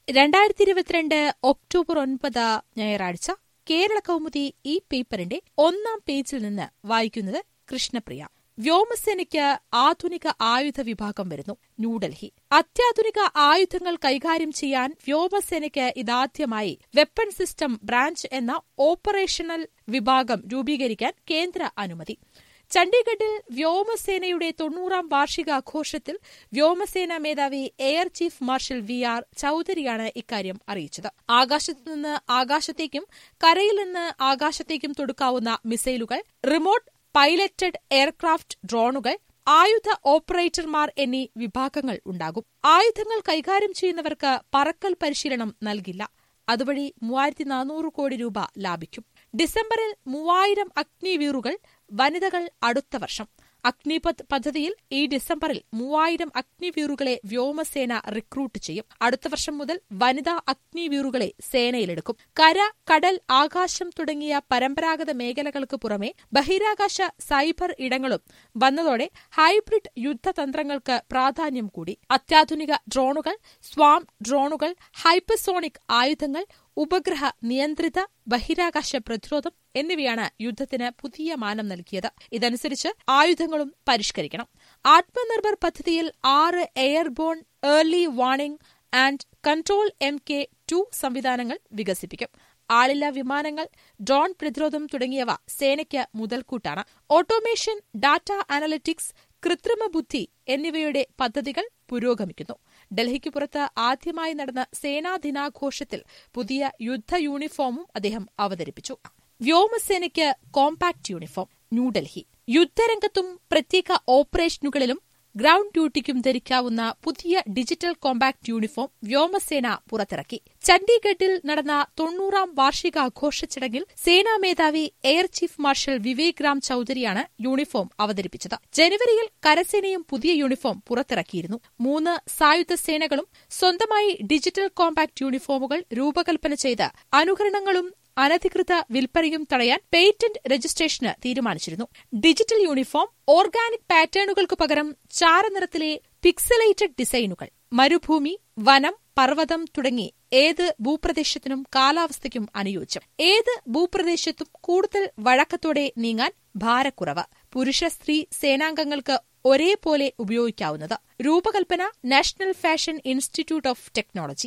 രണ്ടായിരത്തി ഇരുപത്തിരണ്ട് ഒക്ടോബർ ഒൻപത് ഞായറാഴ്ച കേരള കൗമുദി ഈ പേപ്പറിന്റെ ഒന്നാം പേജിൽ നിന്ന് വായിക്കുന്നത് കൃഷ്ണപ്രിയ വ്യോമസേനയ്ക്ക് ആധുനിക ആയുധ വിഭാഗം വരുന്നു ന്യൂഡൽഹി അത്യാധുനിക ആയുധങ്ങൾ കൈകാര്യം ചെയ്യാൻ വ്യോമസേനയ്ക്ക് ഇതാദ്യമായി വെപ്പൺ സിസ്റ്റം ബ്രാഞ്ച് എന്ന ഓപ്പറേഷണൽ വിഭാഗം രൂപീകരിക്കാൻ കേന്ദ്ര അനുമതി ചണ്ഡീഗഡിൽ വ്യോമസേനയുടെ തൊണ്ണൂറാം വാർഷികാഘോഷത്തിൽ വ്യോമസേനാ മേധാവി air chief marshal V R ചൌധരിയാണ് ഇക്കാര്യം അറിയിച്ചത് ആകാശത്തുനിന്ന് ആകാശത്തേക്കും കരയിൽ നിന്ന് ആകാശത്തേക്കും തൊടുക്കാവുന്ന മിസൈലുകൾ റിമോട്ട് പൈലറ്റഡ് എയർക്രാഫ്റ്റ് ഡ്രോണുകൾ ആയുധ ഓപ്പറേറ്റർമാർ എന്നീ വിഭാഗങ്ങൾ ഉണ്ടാകും ആയുധങ്ങൾ കൈകാര്യം ചെയ്യുന്നവർക്ക് പറക്കൽ പരിശീലനം നൽകില്ല അതുവഴി മൂവായിരത്തി നാനൂറ് കോടി രൂപ ലാഭിക്കും ഡിസംബറിൽ മൂവായിരം അഗ്നിവീറുകൾ വനിതകൾ അടുത്ത വർഷം അഗ്നിപത് പദ്ധതിയിൽ ഈ ഡിസംബറിൽ മൂവായിരം അഗ്നിവീറുകളെ വ്യോമസേന റിക്രൂട്ട് ചെയ്യും അടുത്ത വർഷം മുതൽ വനിതാ അഗ്നിവീറുകളെ സേനയിലെടുക്കും കര കടൽ ആകാശം തുടങ്ങിയ പരമ്പരാഗത മേഖലകൾക്ക് പുറമെ ബഹിരാകാശ സൈബർ ഇടങ്ങളും വന്നതോടെ ഹൈബ്രിഡ് യുദ്ധതന്ത്രങ്ങൾക്ക് പ്രാധാന്യം കൂടി അത്യാധുനിക ഡ്രോണുകൾ സ്വാം ഡ്രോണുകൾ ഹൈപ്പസോണിക് ആയുധങ്ങൾ ഉപഗ്രഹ നിയന്ത്രിത ബഹിരാകാശ പ്രതിരോധം എന്നിവയാണ് യുദ്ധത്തിന് പുതിയ മാനം നൽകിയത് ഇതനുസരിച്ച് ആയുധങ്ങളും പരിഷ്കരിക്കണം ആത്മനിർഭർ പദ്ധതിയിൽ ആറ് airborne early warning and control M K two സംവിധാനങ്ങൾ വികസിപ്പിക്കും ആളില്ലാ വിമാനങ്ങൾ ഡ്രോൺ പ്രതിരോധം തുടങ്ങിയവ സേനയ്ക്ക് മുതൽക്കൂട്ടാണ് ഓട്ടോമേഷൻ ഡാറ്റ അനലിറ്റിക്സ് കൃത്രിമ ബുദ്ധി എന്നിവയുടെ പദ്ധതികൾ പുരോഗമിക്കുന്നു ഡൽഹിക്ക് പുറത്ത് ആദ്യമായി നടന്ന സേനാ ദിനാഘോഷത്തിൽ പുതിയ യുദ്ധ യൂണിഫോമും അദ്ദേഹം അവതരിപ്പിച്ചു വ്യോമസേനയ്ക്ക് കോമ്പാക്ട് യൂണിഫോം ന്യൂഡൽഹി യുദ്ധരംഗത്തും പ്രത്യേക ഓപ്പറേഷനുകളിലും ഗ്രൌണ്ട് ഡ്യൂട്ടിക്കും ധരിക്കാവുന്ന പുതിയ ഡിജിറ്റൽ കോമ്പാക്ട് യൂണിഫോം വ്യോമസേന പുറത്തിറക്കി ചണ്ഡീഗഡിൽ നടന്ന തൊണ്ണൂറാം വാർഷികാഘോഷ ചടങ്ങിൽ സേനാ മേധാവി air chief marshal Vivek Ram ചൌധരിയാണ് യൂണിഫോം അവതരിപ്പിച്ചത് ജനുവരിയിൽ കരസേനയും പുതിയ യൂണിഫോം പുറത്തിറക്കിയിരുന്നു മൂന്ന് സായുധ സേനകളും സ്വന്തമായി ഡിജിറ്റൽ കോമ്പാക്ട് യൂണിഫോമുകൾ രൂപകൽപ്പന ചെയ്ത് അനുകരണങ്ങളും അനധികൃത വിൽപ്പനയും തടയാൻ പേറ്റന്റ് രജിസ്ട്രേഷന് തീരുമാനിച്ചിരുന്നു ഡിജിറ്റൽ യൂണിഫോം ഓർഗാനിക് പാറ്റേണുകൾക്ക് പകരം ചാരനിറത്തിലെ പിക്സലേറ്റഡ് ഡിസൈനുകൾ മരുഭൂമി വനം പർവ്വതം തുടങ്ങി ഏത് ഭൂപ്രദേശത്തിനും കാലാവസ്ഥയ്ക്കും അനുയോജ്യം ഏത് ഭൂപ്രദേശത്തും കൂടുതൽ വഴക്കത്തോടെ നീങ്ങാൻ ഭാരക്കുറവ് പുരുഷ സ്ത്രീ സേനാംഗങ്ങൾക്ക് ഒരേപോലെ ഉപയോഗിക്കാവുന്നത് രൂപകൽപ്പന National Fashion Institute of technology